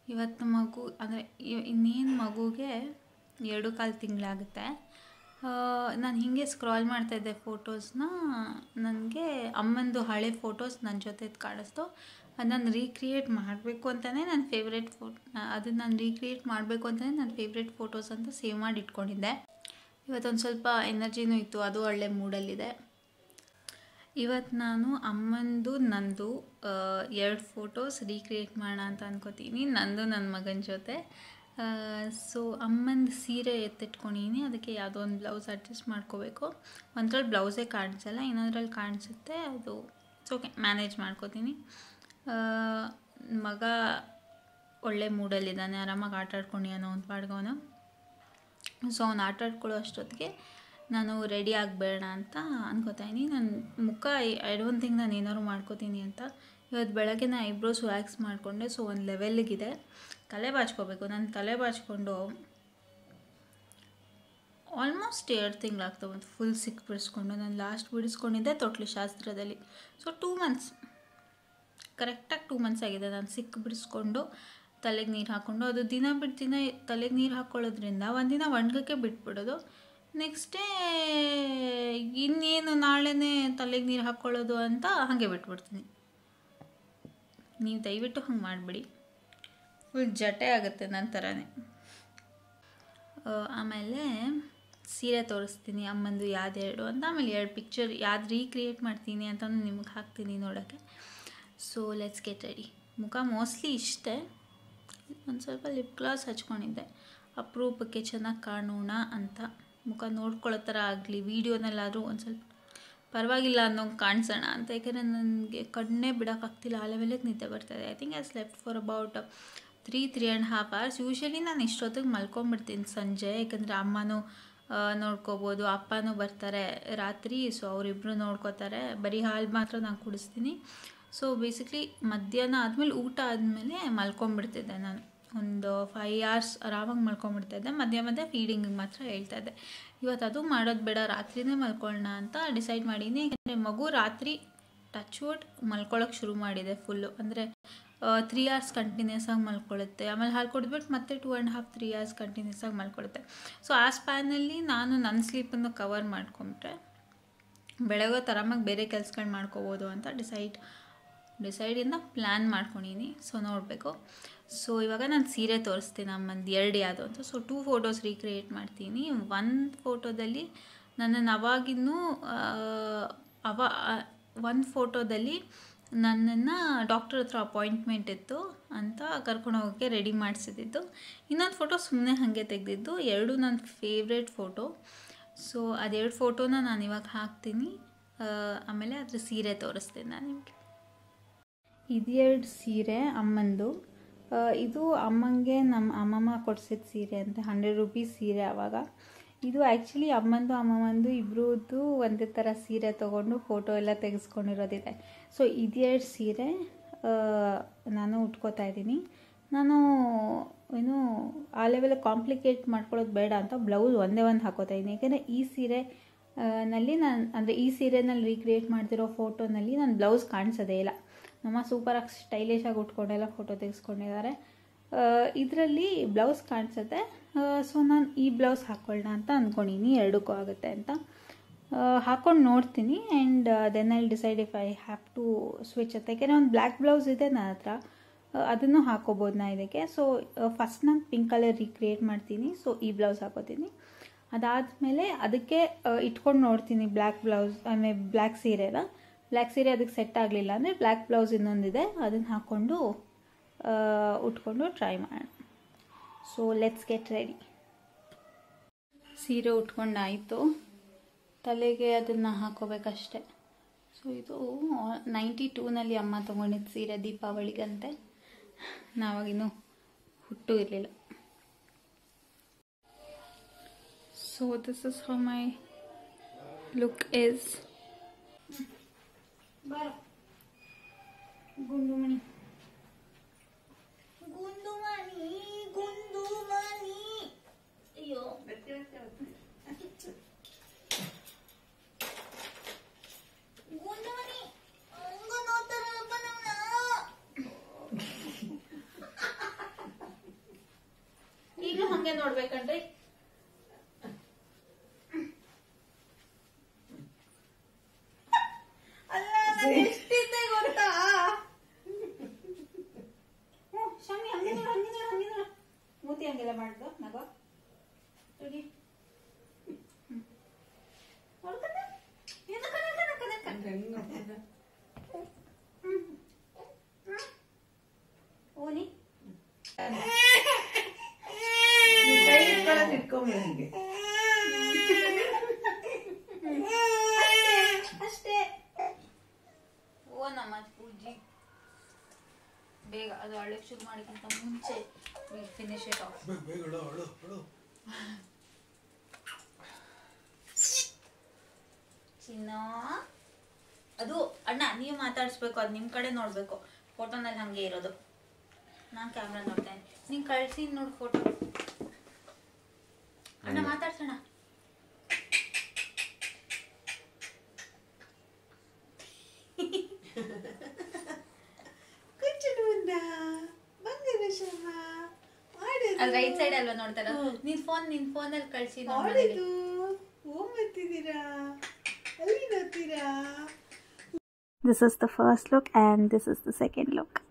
ಇವತ್ತು ಮಗು ಅಂದರೆ ಇನ್ನೇನು ಮಗುಗೆ ಎರಡು ಕಾಲು ತಿಂಗಳಾಗುತ್ತೆ ನಾನು ಹೀಗೆ ಸ್ಕ್ರಾಲ್ ಮಾಡ್ತಾಯಿದ್ದೆ ಫೋಟೋಸ್ನ ನನಗೆ ಅಮ್ಮಂದು ಹಳೆ ಫೋಟೋಸ್ ನನ್ನ ಜೊತೆ ಕಾಣಿಸ್ತು ಅದು ನಾನು ರೀಕ್ರಿಯೇಟ್ ಮಾಡಬೇಕು ಅಂತಲೇ ನನ್ನ ಫೇವ್ರೆಟ್ ಫೋ ಅದನ್ನು ನಾನು ರೀಕ್ರಿಯೇಟ್ ಮಾಡಬೇಕು ಅಂತಲೇ ನನ್ನ ಫೇವ್ರೆಟ್ ಫೋಟೋಸ್ ಅಂತ ಸೇವ್ ಮಾಡಿ ಇಟ್ಕೊಂಡಿದ್ದೆ ಇವತ್ತೊಂದು ಸ್ವಲ್ಪ ಎನರ್ಜಿನೂ ಇತ್ತು ಅದು ಒಳ್ಳೆ ಮೂಡಲ್ಲಿದೆ ಇವತ್ತು ನಾನು ಅಮ್ಮಂದು ನಂದು ಎರಡು ಫೋಟೋಸ್ ರೀಕ್ರಿಯೇಟ್ ಮಾಡೋಣ ಅಂತ ಅನ್ಕೋತೀನಿ ನಂದು ನನ್ನ ಮಗನ ಜೊತೆ ಸೊ ಅಮ್ಮಂದು ಸೀರೆ ಎತ್ತಿಟ್ಕೊಂಡಿನಿ ಅದಕ್ಕೆ ಯಾವುದೋ ಒಂದು ಬ್ಲೌಸ್ ಅಡ್ಜಸ್ಟ್ ಮಾಡ್ಕೋಬೇಕು ಒಂದ್ರಲ್ಲಿ ಬ್ಲೌಸೇ ಕಾಣಿಸಲ್ಲ ಇನ್ನೊಂದ್ರಲ್ಲಿ ಕಾಣಿಸುತ್ತೆ ಅದು ಓಕೆ ಮ್ಯಾನೇಜ್ ಮಾಡ್ಕೋತೀನಿ ಮಗ ಒಳ್ಳೆ ಮೂಡಲ್ಲಿದ್ದಾನೆ ಆರಾಮಾಗಿ ಆಟ ಆಡ್ಕೊಂಡಿಯಾನೋ ಒಂದು ಪಾಡ್ಗವನು ಸೊ ಅವ್ನು ಆಟ ಆಡ್ಕೊಳ್ಳೋ ಅಷ್ಟೊತ್ತಿಗೆ ನಾನು ರೆಡಿ ಆಗಬೇಡ ಅಂತ ಅನ್ಕೋತಾಯಿನಿ ನನ್ನ ಮುಖ ಐ ಡೋಂಟ್ ಥಿಂಕ್ ನಾನು ಏನಾದ್ರು ಮಾಡ್ಕೋತೀನಿ ಅಂತ ಇವತ್ತು ಬೆಳಗ್ಗೆ ನಾನು ಐಬ್ರೋಸ್ ವ್ಯಾಕ್ಸ್ ಮಾಡಿಕೊಂಡೆ ಸೊ ಒಂದು ಲೆವೆಲ್ಗಿದೆ ತಲೆ ಬಾಚ್ಕೋಬೇಕು ನಾನು ತಲೆ ಬಾಚ್ಕೊಂಡು ಆಲ್ಮೋಸ್ಟ್ ಎರಡು ತಿಂಗಳಾಗ್ತವೆ ಒಂದು ಫುಲ್ ಸಿಕ್ ಬಿಡಿಸ್ಕೊಂಡು ನಾನು ಲಾಸ್ಟ್ ಬಿಡಿಸ್ಕೊಂಡಿದ್ದೆ ತೊಟ್ಲು ಶಾಸ್ತ್ರದಲ್ಲಿ ಸೊ ಟೂ ಮಂತ್ಸ್ ಕರೆಕ್ಟಾಗಿ ಟೂ ಮಂತ್ಸ್ ಆಗಿದೆ ನಾನು ಸಿಕ್ ಬಿಡಿಸ್ಕೊಂಡು ತಲೆಗೆ ನೀರು ಹಾಕ್ಕೊಂಡು ಅದು ದಿನ ಬಿಟ್ಟು ದಿನ ತಲೆಗೆ ನೀರು ಹಾಕ್ಕೊಳ್ಳೋದ್ರಿಂದ ಒಂದಿನ ಒಣಗಕ್ಕೆ ಬಿಟ್ಬಿಡೋದು ನೆಕ್ಸ್ಟ್ ಡೇ ಇನ್ನೇನು ನಾಳೆನೇ ತಲೆಗೆ ನೀರು ಹಾಕ್ಕೊಳ್ಳೋದು ಅಂತ ಹಾಗೆ ಬಿಟ್ಬಿಡ್ತೀನಿ ನೀವು ದಯವಿಟ್ಟು ಹಂಗೆ ಮಾಡಿಬಿಡಿ ಫುಲ್ ಜಟೆ ಆಗುತ್ತೆ ನನ್ನ ಥರನೇ ಆಮೇಲೆ ಸೀರೆ ತೋರಿಸ್ತೀನಿ ಅಮ್ಮಂದು ಯಾವ್ದೆರಡು ಅಂತ ಆಮೇಲೆ ಎರಡು ಪಿಕ್ಚರ್ ಯಾವ್ದು ರೀಕ್ರಿಯೇಟ್ ಮಾಡ್ತೀನಿ ಅಂತ ನಿಮಗೆ ಹಾಕ್ತೀನಿ ನೋಡೋಕ್ಕೆ ಸೊ ಲೆಟ್ಸ್ ಗೆಟ್ ರೆಡಿ ಮುಖ ಮೋಸ್ಟ್ಲಿ ಇಷ್ಟೇ ಒಂದು ಸ್ವಲ್ಪ ಲಿಪ್ ಗ್ಲಾಸ್ ಹಚ್ಕೊಂಡಿದ್ದೆ ಅಪರೂಪಕ್ಕೆ ಚೆನ್ನಾಗಿ ಕಾಣೋಣ ಅಂತ ಮುಖ ನೋಡ್ಕೊಳ್ಳೋ ಥರ ಆಗಲಿ ವೀಡಿಯೋನಲ್ಲಾದರೂ ಒಂದು ಸ್ವಲ್ಪ ಪರವಾಗಿಲ್ಲ ಅನ್ನೋಂಗೆ ಕಾಣಿಸೋಣ ಅಂತ ಯಾಕೆಂದರೆ ನನಗೆ ಕಣ್ಣೇ ಬಿಡೋಕ್ಕಾಗ್ತಿಲ್ಲ ಆ ಲೆವೆಲಿಗೆ ನಿದ್ದೆ ಬರ್ತದೆ I think I slept for about three three and half hours usually ನಾನು ಇಷ್ಟೊತ್ತಿಗೆ ಮಲ್ಕೊಂಬಿಡ್ತೀನಿ ಸಂಜೆ ಯಾಕಂದರೆ ಅಮ್ಮನೂ ನೋಡ್ಕೋಬೋದು ಅಪ್ಪನೂ ಬರ್ತಾರೆ ರಾತ್ರಿ ಸೊ ಅವರಿಬ್ಬರು ನೋಡ್ಕೋತಾರೆ ಬರೀ ಹಾಲು ಮಾತ್ರ ನಾನು ಕುಡಿಸ್ತೀನಿ ಸೊ ಬೇಸಿಕ್ಲಿ ಮಧ್ಯಾಹ್ನ ಆದಮೇಲೆ ಊಟ ಆದಮೇಲೆ ಮಲ್ಕೊಂಬಿಡ್ತಿದ್ದೆ ನಾನು ಒಂದು ಫೈವ್ ಅವರ್ಸ್ ಆರಾಮಾಗಿ ಮಲ್ಕೊಂಬಿಡ್ತಾಯಿದ್ದೆ ಮಧ್ಯ ಮಧ್ಯೆ ಫೀಡಿಂಗಿಗೆ ಮಾತ್ರ ಹೇಳ್ತಾ ಇದ್ದೆ ಇವತ್ತು ಅದು ಮಾಡೋದು ಬೇಡ ರಾತ್ರಿನೇ ಮಲ್ಕೊಳ್ಳೋಣ ಅಂತ ಡಿಸೈಡ್ ಮಾಡೀನಿ ಯಾಕಂದರೆ ಮಗು ರಾತ್ರಿ ಟಚ್ ವುಡ್ ಮಲ್ಕೊಳ್ಳೋಕೆ ಶುರು ಮಾಡಿದೆ ಫುಲ್ಲು ಅಂದರೆ ತ್ರೀ ಅವರ್ಸ್ ಕಂಟಿನ್ಯೂಸ್ ಆಗಿ ಮಲ್ಕೊಳ್ಳುತ್ತೆ ಆಮೇಲೆ ಹಾಲು ಕುಡಿದ್ಬಿಟ್ಟು ಮತ್ತೆ two and half three hours continuous ಆಗಿ ಮಲ್ಕೊಳ್ಳುತ್ತೆ ಸೊ ಆ ಸ್ಪ್ಯಾನಲ್ಲಿ ನಾನು ನನ್ನ ಸ್ಲೀಪನ್ನು ಕವರ್ ಮಾಡ್ಕೊಂಬಿಟ್ರೆ ಬೆಳಗ್ಗೆ ಆರಾಮಾಗಿ ಬೇರೆ ಕೆಲ್ಸಗಳು ಮಾಡ್ಕೋಬೋದು ಅಂತ ಡಿಸೈಡ್ ಡಿಸೈಡಿಂದ ಪ್ಲ್ಯಾನ್ ಮಾಡ್ಕೊಂಡಿನಿ ಸೊ ನೋಡಬೇಕು ಸೊ ಇವಾಗ ನಾನು ಸೀರೆ ತೋರಿಸ್ತೀನಿ ನಮ್ಮದು ಎರಡು ಯಾವುದು ಅಂತ ಸೊ ಟೂ ಫೋಟೋಸ್ ರೀಕ್ರಿಯೇಟ್ ಮಾಡ್ತೀನಿ ಒಂದು ಫೋಟೋದಲ್ಲಿ ನನ್ನನ್ನು ಅವಾಗಿನ್ನೂ ಅವ ಒಂದು ಫೋಟೋದಲ್ಲಿ ನನ್ನನ್ನು ಡಾಕ್ಟರ್ ಹತ್ರ ಅಪಾಯಿಂಟ್ಮೆಂಟ್ ಇತ್ತು ಅಂತ ಕರ್ಕೊಂಡು ಹೋಗೋಕ್ಕೆ ರೆಡಿ ಮಾಡಿಸಿದ್ದು ಇನ್ನೊಂದು ಫೋಟೋ ಸುಮ್ಮನೆ ಹಾಗೆ ತೆಗೆದಿದ್ದು ಎರಡು ನನ್ನ ಫೇವ್ರೆಟ್ ಫೋಟೋ ಸೊ ಅದೆರಡು ಫೋಟೋನ ನಾನು ಇವಾಗ ಹಾಕ್ತೀನಿ ಆಮೇಲೆ ಅದ್ರ ಸೀರೆ ತೋರಿಸ್ತೀನಿ ನಾನು ನಿಮಗೆ ಇದೆರಡು ಸೀರೆ ಅಮ್ಮಂದು ಇದು ಅಮ್ಮಂಗೆ ನಮ್ಮ ಅಮ್ಮಮ್ಮ ಕೊಡ್ಸಿದ ಸೀರೆ ಅಂತ ಹಂಡ್ರೆಡ್ ರುಪೀಸ್ ಸೀರೆ ಆವಾಗ ಇದು ಆ್ಯಕ್ಚುಲಿ ಅಮ್ಮಂದು ಅಮ್ಮಮ್ಮಂದು ಇಬ್ಬರದ್ದು ಒಂದೇ ಥರ ಸೀರೆ ತೊಗೊಂಡು ಫೋಟೋ ಎಲ್ಲ ತೆಗೆಸ್ಕೊಂಡಿರೋದಿದೆ ಸೊ ಇದೆರಡು ಸೀರೆ ನಾನು ಉಟ್ಕೋತಾ ಇದ್ದೀನಿ ನಾನು ಏನು ಆ ಲೆವೆಲ್ ಕಾಂಪ್ಲಿಕೇಟ್ ಮಾಡ್ಕೊಳ್ಳೋದು ಬೇಡ ಅಂತ ಬ್ಲೌಸ್ ಒಂದೇ ಒಂದು ಹಾಕೋತಾ ಇದ್ದೀನಿ ಯಾಕೆಂದರೆ ಈ ಸೀರೆ ನಲ್ಲಿ ನಾನು ಅಂದರೆ ಈ ಸೀರೆನಲ್ಲಿ ರೀಕ್ರಿಯೇಟ್ ಮಾಡ್ತಿರೋ ಫೋಟೋನಲ್ಲಿ ನಾನು ಬ್ಲೌಸ್ ಕಾಣಿಸೋದೇ ಇಲ್ಲ ನಮ್ಮ ಸೂಪರಾಗಿ ಸ್ಟೈಲಿಶಾಗಿ ಉಟ್ಕೊಂಡೆಲ್ಲ ಫೋಟೋ ತೆಗೆಸ್ಕೊಂಡಿದ್ದಾರೆ ಇದರಲ್ಲಿ ಬ್ಲೌಸ್ ಕಾಣಿಸುತ್ತೆ ಸೊ ನಾನು ಈ ಬ್ಲೌಸ್ ಹಾಕ್ಕೊಳ್ಳೋಣ ಅಂತ ಅಂದ್ಕೊಂಡಿನಿ ಎರಡಕ್ಕೂ ಆಗುತ್ತೆ ಅಂತ ಹಾಕ್ಕೊಂಡು ನೋಡ್ತೀನಿ and then I decide if I have to switch ಅಂತ ಯಾಕೆಂದರೆ ಒಂದು ಬ್ಲ್ಯಾಕ್ ಬ್ಲೌಸ್ ಇದೆ ನನ್ನ ಹತ್ರ ಅದನ್ನು ಹಾಕೋಬೋದು ನಾ ಇದಕ್ಕೆ ಸೊ ಫಸ್ಟ್ ನಾನು ಪಿಂಕ್ ಕಲರ್ ರೀಕ್ರಿಯೇಟ್ ಮಾಡ್ತೀನಿ ಸೊ ಈ ಬ್ಲೌಸ್ ಹಾಕೋತೀನಿ ಅದಾದಮೇಲೆ ಅದಕ್ಕೆ ಇಟ್ಕೊಂಡು ನೋಡ್ತೀನಿ ಬ್ಲ್ಯಾಕ್ ಬ್ಲೌಸ್ ಆಮೇಲೆ ಬ್ಲ್ಯಾಕ್ ಸೀರೆನ ಬ್ಲ್ಯಾಕ್ ಸೀರೆ ಅದಕ್ಕೆ ಸೆಟ್ ಆಗಲಿಲ್ಲ ಅಂದರೆ ಬ್ಲ್ಯಾಕ್ ಬ್ಲೌಸ್ ಇನ್ನೊಂದಿದೆ ಅದನ್ನು ಹಾಕ್ಕೊಂಡು ಉಟ್ಕೊಂಡು ಟ್ರೈ ಮಾಡೋಣ ಸೊ ಲೆಟ್ಸ್ ಗೆಟ್ ರೆಡಿ ಸೀರೆ ಉಟ್ಕೊಂಡಾಯಿತು ತಲೆಗೆ ಅದನ್ನು ಹಾಕೋಬೇಕಷ್ಟೆ ಸೊ ಇದು ನೈಂಟಿ ಟೂನಲ್ಲಿ ಅಮ್ಮ ತೊಗೊಂಡಿದ್ದು ಸೀರೆ ದೀಪಾವಳಿಗಂತೆ ನಾವಾಗಿನ್ನೂ ಹುಟ್ಟು ಇರಲಿಲ್ಲ so this is how my look is ಬರೋ ಗುಂಡುಮಣಿ ಗುಂಡುಮಣಿ ಗುಂಡುಮಣಿ ಅಯ್ಯೋ ಗುಂಡುಮಣಿ ಹಂಗ ನೋಡ್ತಾರಲ್ಲಪ್ಪ ನನ್ನ ಹಂಗೆ ನೋಡ್ಬೇಕಂದ್ರೆ ಅಲ್ಲ ನಾನು ಎಷ್ಟಿದ್ದೆ ಗೊತ್ತಾ ಹ್ಞೂ ಶಮಿ ಹಂಗೆ ನೋಡು ಹಂಗೆ ನೋಡು ಹಂಗೆ ನೋಡು ಮೂತಿ ಹಂಗೆಲ್ಲ ಮಾಡ್ದು ನಗೋ ನೋಡಿ ನೋಡ್ಕೊಂಡೆ? ಏನು ಕಣ ಕಣ ಕಣ ಕಣ. ಓನಿ ಕೈ ಇಟ್ಕೊಳ್ಳೋದು ಇಟ್ಕೊಂಬಿಡು ಹಂಗೆ ಅಷ್ಟೇ ಓ ನಮ್ಮ ಪೂಜಿ ಬೇಗ ಅದು ಅಳಕ್ ಶುರು ಮಾಡಿಕ್ಕಿಂತ ಮುಂಚೆ ಫಿನಿಶ್ ಇಟ್ ಆಫ್ ಬೇಗ ಬೇಗ ಅಳು ಅಳು ಅಳು ಚಿನ್ನ ಅದು ಅಣ್ಣ ನೀವು ಮಾತಾಡಿಸ್ಬೇಕು ಅದು ನಿಮ್ಮ ಕಡೆ ನೋಡಬೇಕು ಫೋಟೋನಲ್ಲಿ ಹಾಗೆ ಇರೋದು ನಾನು ಕ್ಯಾಮ್ರಾ ನೋಡ್ತೇನೆ ನೀನು ಕಳ್ಸಿ ನೋಡಿ ಫೋಟೋ ಅಣ್ಣ ಮಾತಾಡ್ಸೋಣ ಕುಚ್ಚುಡುಂಡ ಬಂಗಾರ ಶಮ ಮಾಡಿದ್ದು ಅಲ್ಲಿ ರೈಟ್ ಸೈಡ್ ಅಲ್ವಾ ನೋಡ್ತಾರ ನಿನ್ ಫೋನ್ ನಿನ್ ಫೋನಲ್ಲಿ ಕಳ್ಸಿ ನೋಡ್ ಮನೆಗೆ. ಮಾಡಿದ್ದು ಓ ಮತ್ತಿದ್ದೀರಾ ಅಲ್ಲಿ ನೋಡ್ತೀರಾ This is the first look and this is the second look.